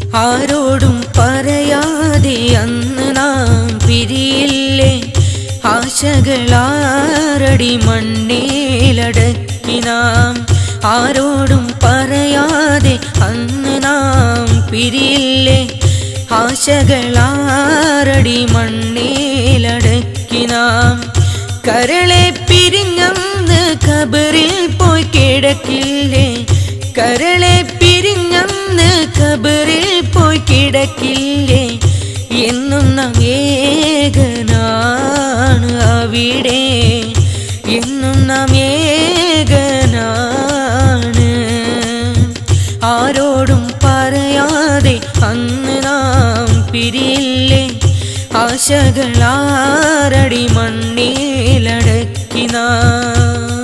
ആരോടും പറയാതെ അന്ന് നാം പിരിയില്ലേ ആശകളാറടി മണ്ണേലടക്കി നാം ആരോടും പറയാതെ അന്ന് നാം പിരിയില്ലേ ആശകളാറടി മണ്ണേലടക്കി നാം കരളെ പിരിഞ്ഞന്ന് കബറിൽ പോയി കിടക്കില്ലേ കരളെ പിരിഞ്ഞന്ന് കബറിൽ പോയി കിടക്കില്ലേ എന്നും നാം ഏകനാണ് അവിടെ എന്നും നാം ഏകനാണ് ആരോടും പറയാതെ അന്ന് നാം പിരിയില്ലേ ആശകളാറടി മണ്ണിലടക്കി നാം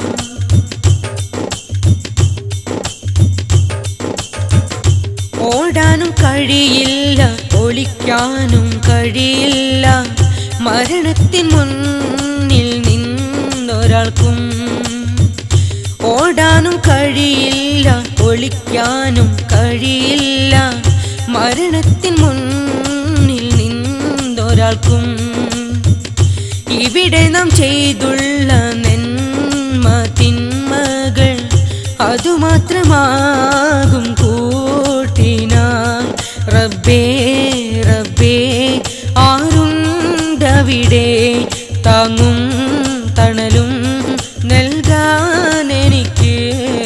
ഓടാനും കഴിയില്ല ഒളിക്കാനും കഴിയില്ല മരണത്തിൻ മുന്നിൽ നിന്നൊരാൾക്കും ഓടാനും കഴിയില്ല ഒളിക്കാനും കഴിയില്ല മരണത്തിൻ മുന്നിൽ നിന്നൊരാൾക്കും ഇവിടെ നാം ചെയ്തുള്ള നന്മ തിന്മകൾ അതുമാത്രമാകും കൂട്ടിനായി റബ്ബേ റബ്ബേ ആരുണ്ടവിടെ താങ്ങും തണലും നൽകാൻ എനിക്ക്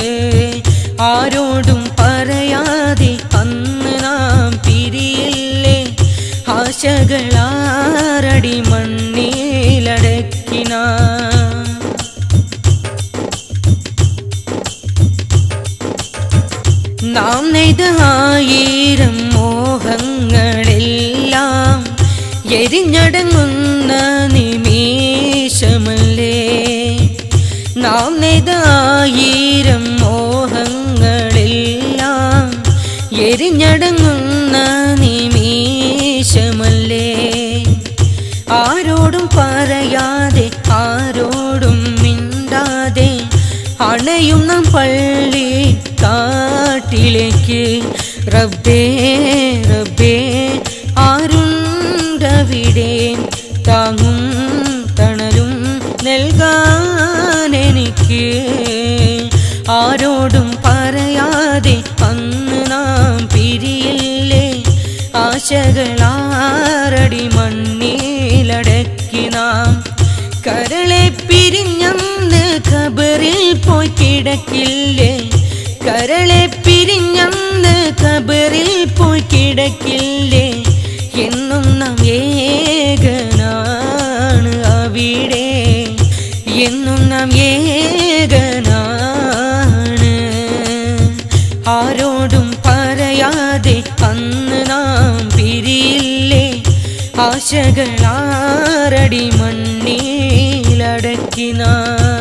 ആരോടും പറയാതെ അന്ന് നാം പിരിയില്ലേ ആശകളാറടി മണ്ണിലടക്കിനാ നാം നെയ്ത ആയിരം മോഹങ്ങളെല്ലാം എരിഞ്ഞടങ്ങുന്ന നിമേഷമല്ലേ നാം നെയ്ത ആയിരം മോഹങ്ങളെല്ലാം എരിഞ്ഞടങ്ങുന്ന നിമേഷമല്ലേ ആരോടും പറയാതെ ആരോടും മിണ്ടാതെ അണയും നാം പള്ളി കാട്ടിലേക്ക് റബ്ബേ റബ്ബേ ആരുണ്ടവിടെ താങ്ങും തണലും നൽകാൻ എനിക്ക് ആരോടും പറയാതെ അന്ന് നാം പിരിയില്ലേ ആശകളാറടി മണ്ണിലടക്കി നാം കരളെ പിരിഞ്ഞന്ന് ഖബറിൽ പോയി കിടക്കില്ലേ കരളെ പിരിഞ്ഞന്ന് ഖബറിൽ പോയി കിടക്കില്ലേ എന്നും നാം ഏകനാണ് അവിടെ എന്നും നാം ഏകനാണ് ആരോടും പറയാതെ അന്ന് നാം പിരിയില്ലേ ആശകളാറടി മണ്ണിലടക്കി നാം